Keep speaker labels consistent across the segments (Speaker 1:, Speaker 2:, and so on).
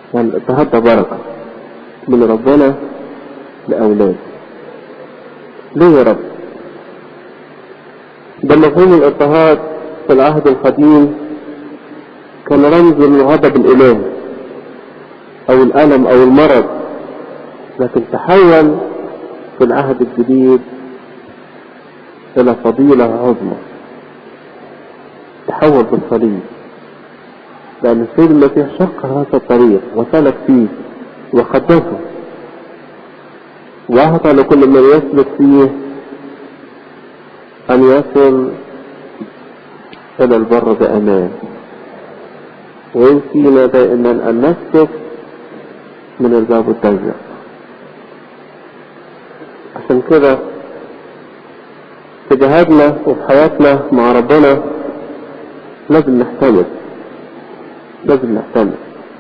Speaker 1: يعني الاضطهاد ده بركة من ربنا لأولاده ليه يا رب ده مفهوم الاضطهاد في العهد القديم كان رمز للغضب الإلهي أو الألم أو المرض لكن تحول في العهد الجديد إلى فضيلة عظمى تحول بالصليب لأن السيد المسيح شق هذا الطريق وسلك فيه وقدسه وأعطى لكل من يسلك فيه أن يصل إلى البر بأمان ويمكننا دائما أن نسلك من الباب الضيق عشان كده في جهادنا وفي حياتنا مع ربنا لازم نحتمل لازم نحتمل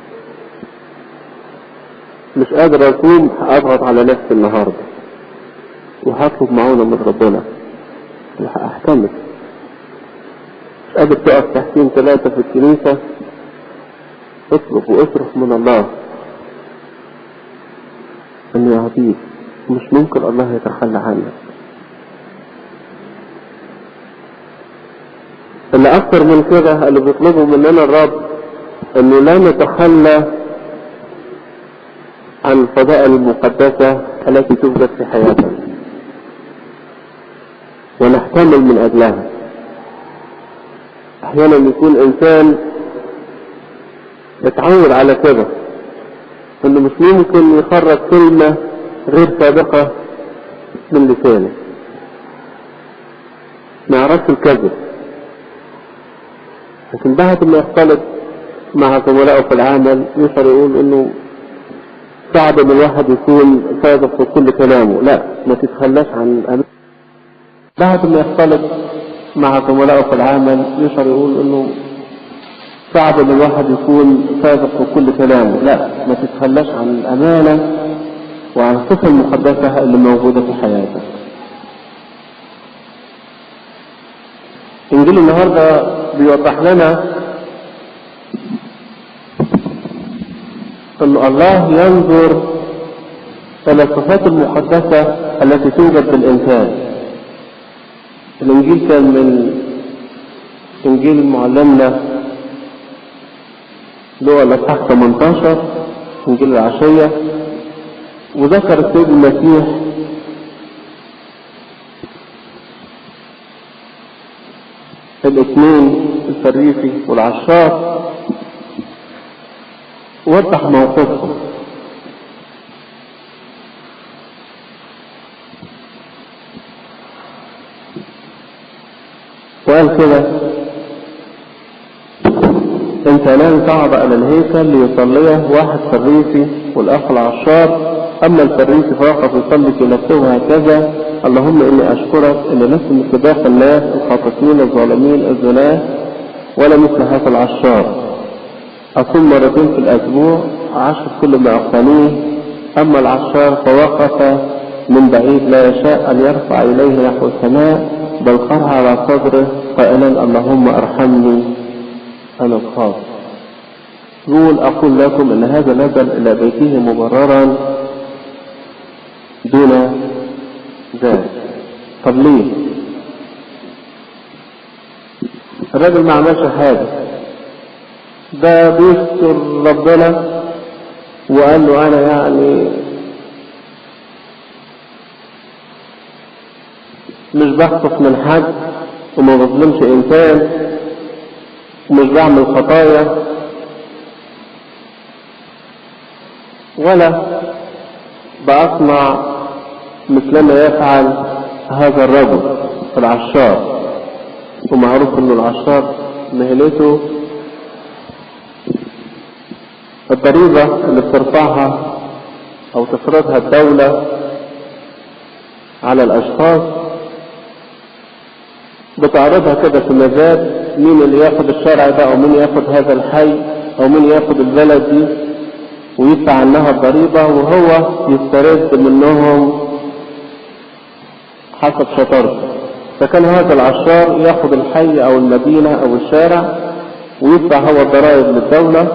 Speaker 1: مش قادر اكون اضغط على نفسي النهارده وهطلب معونة من ربنا وهحتمل مش قادر تقف تحتين ثلاثة في الكنيسة اطلب واصرف من الله ان يعطيك مش ممكن الله يتخلى عنك اللي اكتر من كده اللي بيطلبه مننا الرب انه لا نتخلى عن الفضائل المقدسة التي توجد في حياتنا ونحتمل من اجلها احيانا يكون انسان يتعود على كده انه مش ممكن يخرج كلمة غير سابقة من لسانه ما يعرفش الكذب لكن بعد ما يختلط مع زملائه في العمل يقدر يقول انه صعب ان الواحد يكون صادق في كل كلامه لا ما تتخلاش عن الأمانة بعد ما يختلط مع زملائه في العمل يقدر يقول انه صعب ان الواحد يكون صادق في كل كلامه لا ما تتخلاش عن الامانه وعن الصفه المقدسه اللي موجوده في حياتك انجيل النهارده بيوضح لنا ان الله ينظر الى الصفات المقدسه التي توجد في الانسان الانجيل كان من انجيل معلمنا اللي هو الاصحاح 18 انجيل العشيه وذكر السيد المسيح الاثنين الفريسي والعشار وضح موقفهم وقال كده انت لا صعد الى الهيكل ليصليه واحد فريسي والاخ العشار اما الفريسي فوقف يصلي في نفسه هكذا اللهم اني اشكرك ان لست مثل باقي الناس الخاطفين الظالمين الزناه ولا مثل هذا العشار اصوم مرتين في الاسبوع عشر كل ما اقتنيه اما العشار فوقف من بعيد لا يشاء ان يرفع اليه نحو السماء بل قرع على صدره قائلا اللهم ارحمني انا الخاطئ يقول اقول لكم ان هذا نزل الى بيته مبررا دون ذلك طب ليه الراجل ما عملش حاجة ده بيشكر ربنا وقال له انا يعني مش بخطف من حد وما بظلمش انسان ومش بعمل خطايا ولا بأصنع مثلما يفعل هذا الرجل العشار ومعروف ان العشار مهنته الضريبة اللي بترفعها او تفرضها الدولة على الاشخاص بتعرضها كده في مزاد مين اللي ياخد الشارع ده او مين ياخد هذا الحي او مين ياخد البلد دي ويدفع عنها الضريبة وهو يسترد منهم حسب شطارته فكان هذا العشار ياخد الحي او المدينة او الشارع ويدفع هو الضرائب للدولة